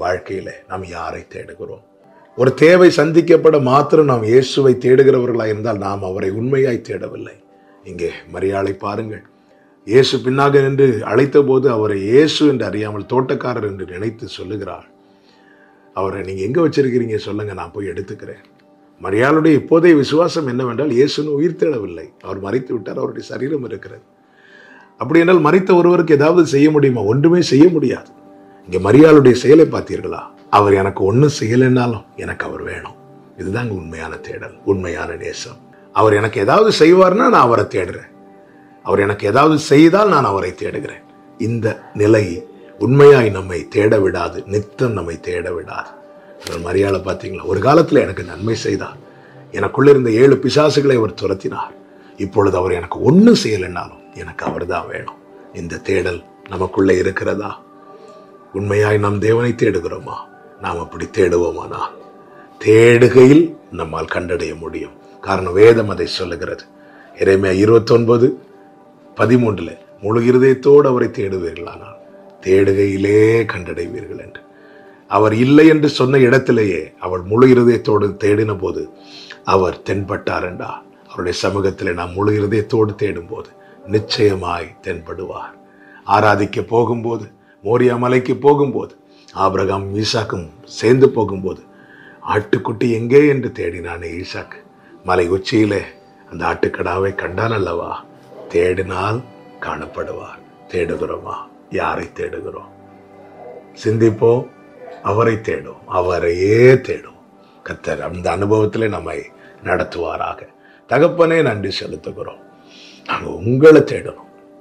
வாழ்க்கையில நாம் யாரை தேடுகிறோம் ஒரு தேவை சந்திக்கப்பட மாத்திரம் நாம் இயேசுவை தேடுகிறவர்களாய் இருந்தால் நாம் அவரை உண்மையாய் தேடவில்லை இங்கே மரியாளை பாருங்கள் இயேசு பின்னாக நின்று அழைத்த போது அவரை இயேசு என்று அறியாமல் தோட்டக்காரர் என்று நினைத்து சொல்லுகிறாள் அவரை நீங்க எங்க வச்சிருக்கிறீங்க சொல்லுங்க நான் போய் எடுத்துக்கிறேன் மரியாளுடைய இப்போதைய விசுவாசம் என்னவென்றால் இயேசுன்னு உயிர் தேடவில்லை அவர் மறைத்து விட்டார் அவருடைய சரீரம் இருக்கிறது அப்படி என்றால் மறித்த ஒருவருக்கு ஏதாவது செய்ய முடியுமா ஒன்றுமே செய்ய முடியாது இங்க மரியாளுடைய செயலை பார்த்தீர்களா அவர் எனக்கு ஒன்றும் செய்யலைன்னாலும் எனக்கு அவர் வேணும் இதுதாங்க உண்மையான தேடல் உண்மையான நேசம் அவர் எனக்கு ஏதாவது செய்வார்னா நான் அவரை தேடுறேன் அவர் எனக்கு ஏதாவது செய்தால் நான் அவரை தேடுகிறேன் இந்த நிலை உண்மையாய் நம்மை தேட விடாது நித்தம் நம்மை தேட விடாது அவர் மரியாதை பார்த்தீங்களா ஒரு காலத்தில் எனக்கு நன்மை செய்தார் எனக்குள்ள இருந்த ஏழு பிசாசுகளை அவர் துரத்தினார் இப்பொழுது அவர் எனக்கு ஒன்றும் செய்யலைன்னாலும் எனக்கு அவர் தான் வேணும் இந்த தேடல் நமக்குள்ளே இருக்கிறதா உண்மையாய் நாம் தேவனை தேடுகிறோமா நாம் அப்படி தேடுவோமானா தேடுகையில் நம்மால் கண்டடைய முடியும் காரணம் வேதம் அதை சொல்லுகிறது இறைமையா இருபத்தொன்பது பதிமூன்றுல முழு இருதயத்தோடு அவரை தேடுவீர்களானால் தேடுகையிலே கண்டடைவீர்கள் என்று அவர் இல்லை என்று சொன்ன இடத்திலேயே அவள் முழு இருதயத்தோடு தேடின போது அவர் தென்பட்டார் என்றா அவருடைய சமூகத்திலே நாம் முழு இருதயத்தோடு தேடும் போது நிச்சயமாய் தென்படுவார் ஆராதிக்க போகும்போது மோரியா மலைக்கு போகும்போது ஆபிரகாம் ஈசாக்கும் சேர்ந்து போகும்போது ஆட்டுக்குட்டி எங்கே என்று தேடினானே ஈசாக்கு மலை உச்சியிலே அந்த ஆட்டுக்கடாவை கண்டான் அல்லவா தேடினால் காணப்படுவார் தேடுகிறோமா யாரை தேடுகிறோம் சிந்திப்போம் அவரை தேடும் அவரையே தேடும் கத்தர் அந்த அனுபவத்திலே நம்மை நடத்துவாராக தகப்பனே நன்றி செலுத்துகிறோம் நாங்கள் உங்களை தேடணும்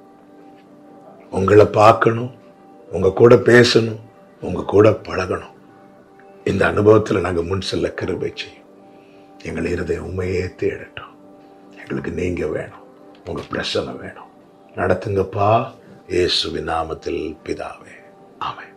உங்களை பார்க்கணும் உங்க கூட பேசணும் உங்க கூட பழகணும் இந்த அனுபவத்தில் நாங்கள் முன் செல்ல கிருபை செய்யும் எங்கள் இருதயம் உண்மையே தேடட்டும் எங்களுக்கு நீங்க வேணும் உங்க பிரசனை வேணும் நடத்துங்கப்பா இயேசுவின் நாமத்தில் பிதாவே ஆமென்